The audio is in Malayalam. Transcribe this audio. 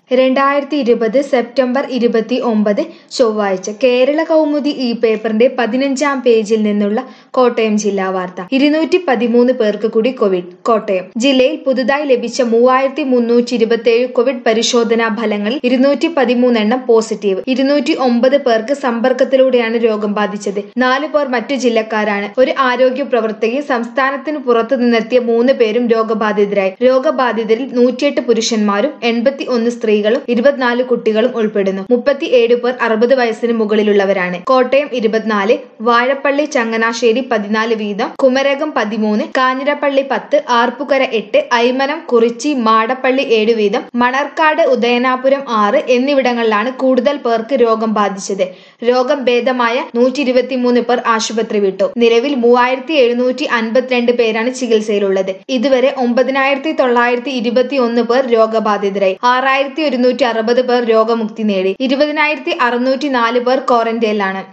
രണ്ടായിരത്തി ഇരുപത് സെപ്റ്റംബർ ഇരുപത്തി ഒമ്പത് ചൊവ്വാഴ്ച കേരള കൗമുദി ഈ പേപ്പറിന്റെ പതിനഞ്ചാം പേജിൽ നിന്നുള്ള കോട്ടയം ജില്ലാ വാർത്ത ഇരുന്നൂറ്റി പതിമൂന്ന് പേർക്ക് കൂടി കോവിഡ് കോട്ടയം ജില്ലയിൽ പുതുതായി ലഭിച്ച മൂവായിരത്തി മുന്നൂറ്റി ഇരുപത്തിയേഴ് കോവിഡ് പരിശോധനാ ഫലങ്ങളിൽ ഇരുന്നൂറ്റി പതിമൂന്നെണ്ണം പോസിറ്റീവ് ഇരുന്നൂറ്റി ഒമ്പത് പേർക്ക് സമ്പർക്കത്തിലൂടെയാണ് രോഗം ബാധിച്ചത് നാല് പേർ മറ്റു ജില്ലക്കാരാണ് ഒരു ആരോഗ്യ പ്രവർത്തകയും സംസ്ഥാനത്തിന് പുറത്തു നിന്നെത്തിയ മൂന്ന് പേരും രോഗബാധിതരായി രോഗബാധിതരിൽ നൂറ്റിയെട്ട് പുരുഷന്മാരും എൺപത്തി ഒന്ന് സ്ത്രീകളും ഇരുപത്തിനാല് കുട്ടികളും ഉൾപ്പെടുന്നു മുപ്പത്തി ഏഴ് പേർ അറുപത് വയസ്സിന് മുകളിലുള്ളവരാണ് കോട്ടയം ഇരുപത്തിനാല് വാഴപ്പള്ളി ചങ്ങനാശ്ശേരി പതിനാല് വീതം കുമരകം പതിമൂന്ന് കാഞ്ഞിരപ്പള്ളി പത്ത് ആർപ്പുകര എട്ട് ഐമനം കുറിച്ചി മാടപ്പള്ളി ഏഴ് വീതം മണർക്കാട് ഉദയനാപുരം ആറ് എന്നിവിടങ്ങളിലാണ് കൂടുതൽ പേർക്ക് രോഗം ബാധിച്ചത് രോഗം ഭേദമായ നൂറ്റി ഇരുപത്തിമൂന്ന് പേർ ആശുപത്രി വിട്ടു നിലവിൽ മൂവായിരത്തി എഴുന്നൂറ്റി അൻപത്തിരണ്ട് പേരാണ് ചികിത്സയിലുള്ളത് ഇതുവരെ ഒമ്പതിനായിരത്തി തൊള്ളായിരത്തി ഇരുപത്തി ഒന്ന് പേർ രോഗബാധിതരായി ആറായിരത്തി ഒരുന്നൂറ്റി അറുപത് പേർ രോഗമുക്തി നേടി ഇരുപതിനായിരത്തി അറുന്നൂറ്റി നാല് പേർ ക്വാറന്റൈനിലാണ്